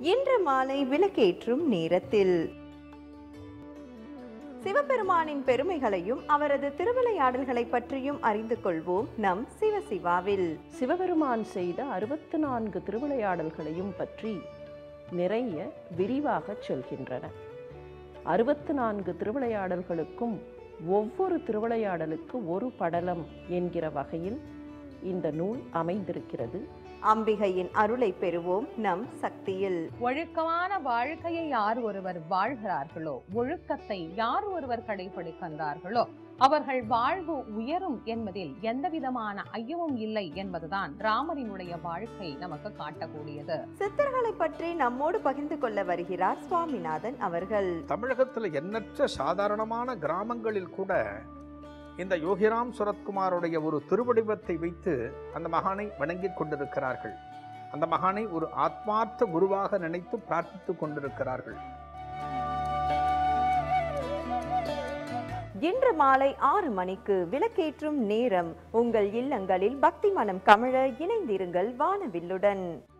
இன்று மாலை விளக்கேற்றும் நேரத்தில் சிவபெருமானின் பெருமைகளையும் அவரது திருவிளையாடல்களை பற்றியும் அறிந்து கொள்வோம் நம் சிவசிவாவில் சிவபெருமான் செய்த அறுபத்து நான்கு திருவிளையாடல்களையும் பற்றி நிறைய விரிவாகச் சொல்கின்றன அறுபத்து நான்கு திருவிளையாடல்களுக்கும் ஒவ்வொரு திருவிளையாடலுக்கு ஒரு படலம் என்கிற வகையில் இந்த நூல் அமைந்திருக்கிறது அம்பிகையின் அருளை பெறுவோம் நம் சக்தியில் ஒழுக்கமான வாழ்க்கையை யார் ஒருவர் வாழ்கிறார்களோ ஒழுக்கத்தை யார் ஒருவர் கடைபிடிக்கின்றார்களோ அவர்கள் வாழ்வு உயரும் என்பதில் எந்தவிதமான ஐயமும் இல்லை என்பதுதான் ராமரினுடைய வாழ்க்கை நமக்கு காட்டக்கூடியது சித்தர்களை பற்றி நம்மோடு பகிர்ந்து கொள்ள வருகிறார் சுவாமிநாதன் அவர்கள் தமிழகத்தில் எண்ணற்ற சாதாரணமான கிராமங்களில் கூட இந்த யோகிராம் சுரத்குமாருடைய ஒரு திருவடிவத்தை வைத்து அந்த மகானை வணங்கிக் கொண்டிருக்கிறார்கள் அந்த மகானை ஒரு ஆத்மார்த்த குருவாக நினைத்து பிரார்த்தித்துக் கொண்டிருக்கிறார்கள் இன்று மாலை ஆறு மணிக்கு விளக்கேற்றும் நேரம் உங்கள் இல்லங்களில் பக்தி மனம் கமழ இணைந்திருங்கள் வானவில்லுடன்